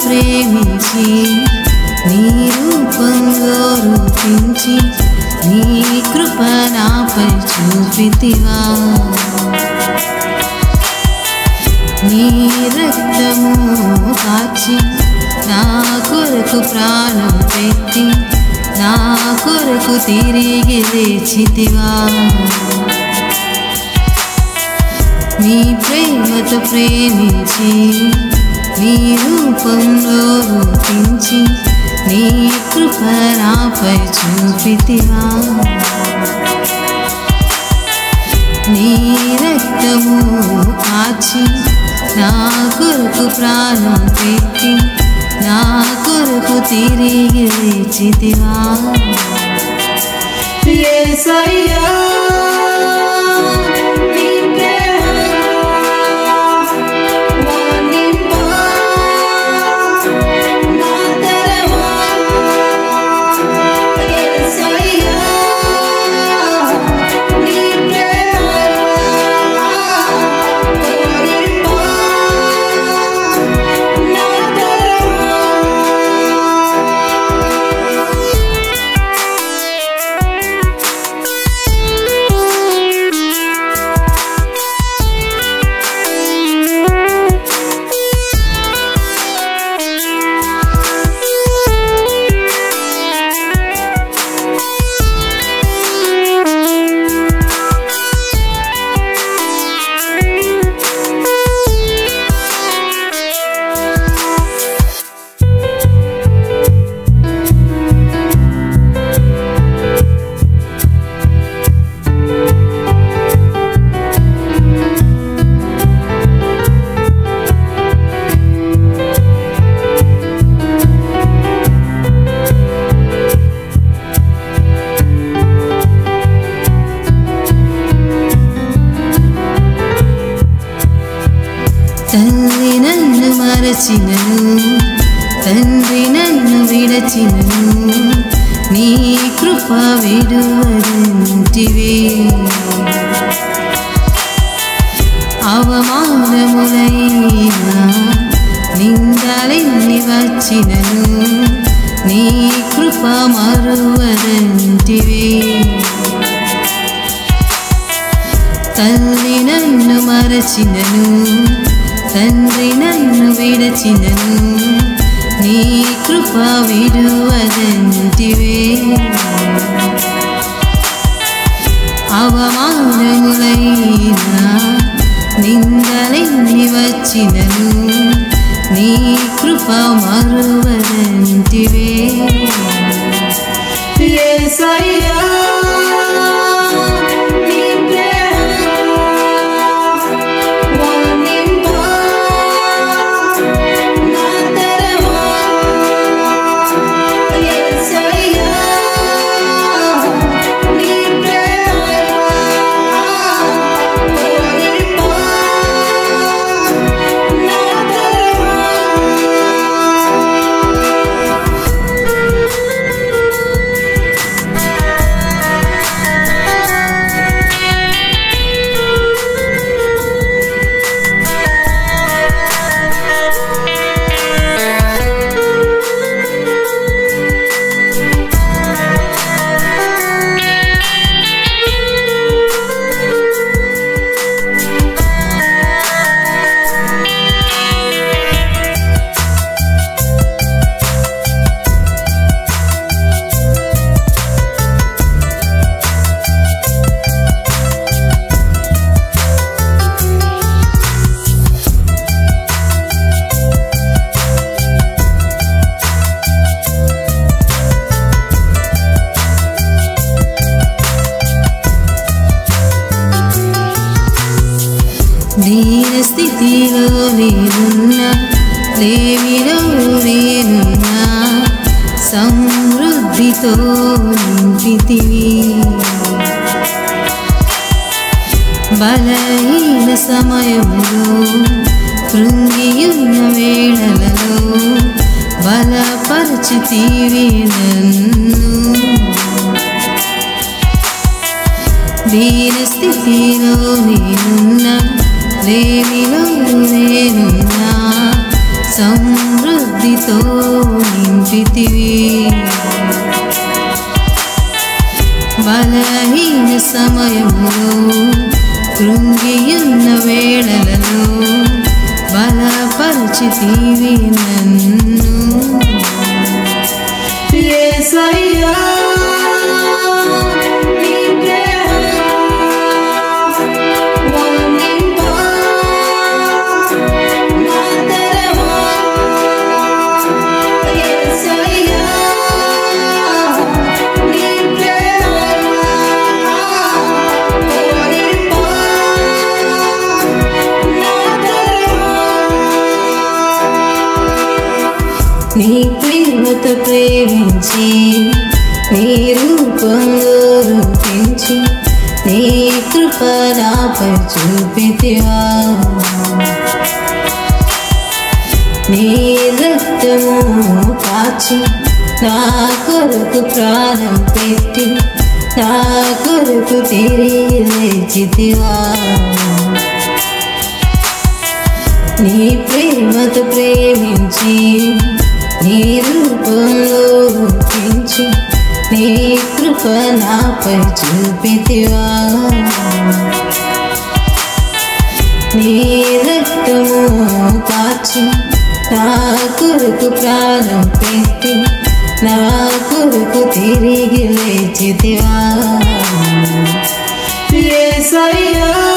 ప్రేమించి నీ రూపంలో రూపించి నీ కృప నాపై చూపితివా నీ రక్తము కాచి నా కొరకు ప్రాణం పెట్టి నా కొరకు తిరిగి లేచితివా నీ ప్రేమతో ప్రేమించి నీ రూపంలో రూపించి నీ కృప నాపై చూపితివా నీ రక్తము కాచి నా కొరకు ప్రాణం పెట్టి నా కొరకు తిరిగి లేచితివా యేసయ్యా నీ ప్రేమలో వర్ణింపా నా తరమా యేసయ్యా నీ ప్రేమలో వర్ణింపా నా తరమా తల్లి నన్ను మరచినను తండ్రి నన్ను విడచినను నీ కృప విడువదంటివే అవమానములైన నిందలెన్ని వచ్చినను నీ కృప మరువదంటివే తల్లి నన్ను మరచినను తండ్రి నన్ను విడచినను నీ కృప విడువదంటివే అవమానములైన నిందలెన్ని వచ్చినను నీ కృప మరువదంటివే యేసయ్యా నీ ప్రేమలో వర్ణింపా నా తరమా యేసయ్యా నీ ప్రేమలో వర్ణింపా నా తరమా దీన స్థితిలో నేనున్నా లేమిలో నేనున్నా సమృద్ధితో నింపితివి బలహీన సమయంలో కృంగియున్న వేళలలో బలపరచితివి నన్ను దీన స్థితిలో నేనున్నా లేమిలో నేనున్నా సమృద్ధి సమృద్ధితో నింపితివి బలహీన సమయములో కృంగియున్న వేళలలో బలపరిచితివి నన్ను యేసయ్యా నీ ప్రేమ వందింపా నా తరమా యేసయ్యా నీ ప్రేమ వందింపా నా తరమా నీ ప్రేమతో ప్రేమించి నీ రూపంలో రూపించి నీ కృప నాపై చూపితివా నీ రక్తము కాచి నా కొరకు ప్రాణం పెట్టి నా కొరకు తిరిగి లేచితివా నీ ప్రేమతో ప్రేమించి నీ రూపంలో రూపించి నీ కృప నాపై చూపితివా నీ రక్తము కాచి నా కొరకు ప్రాణం పెట్టి నా కొరకు తిరిగి లేచితివా యేసయ్యా